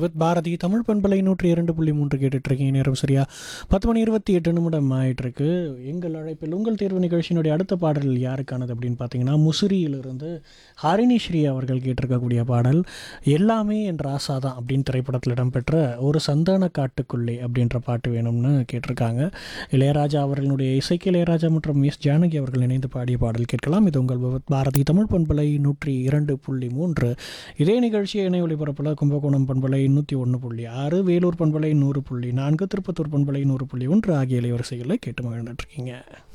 with Bharathi Tamil பண்பலை நூற்றி இரண்டு புள்ளி மூன்று கேட்டுட்டு இருக்கீங்க நேரம் சரியா பத்து மணி இருபத்தி எட்டு நிமிடம் ஆயிட்டு இருக்கு எங்கள் அழைப்பில் உங்கள் தேர்வு நிகழ்ச்சியினுடைய அடுத்த பாடல் யாருக்கானது அப்படின்னு பார்த்தீங்கன்னா முசிறியிலிருந்து ஹரிணி ஸ்ரீ அவர்கள் கேட்டிருக்கக்கூடிய பாடல் எல்லாமே என் ராசா தான் அப்படின்னு திரைப்படத்தில் இடம்பெற்ற ஒரு சந்தான காட்டுக்குள்ளே அப்படின்ற பாட்டு வேணும்னு கேட்டிருக்காங்க இளையராஜா அவர்களுடைய இசைக்கு இளையராஜா மற்றும் எஸ் ஜானகி அவர்கள் இணைந்து பாடிய பாடல் கேட்கலாம் இது உங்கள் விவத் பாரதி தமிழ் பண்பலை நூற்றி இரண்டு புள்ளி மூன்று இதே நிகழ்ச்சியை இணை ஒளிபரப்பில் கும்பகோணம் பண்பலை நூற்றி ஒன்று புள்ளி ஆறு வேலூர் பண்பலை நூறு புள்ளி நான்கு திருப்பத்தூர் பண்பலை நூறு புள்ளி ஒன்று ஆகிய இலைவரிசைகளை கேட்டு மகிழ்ந்துட்டுருக்கீங்க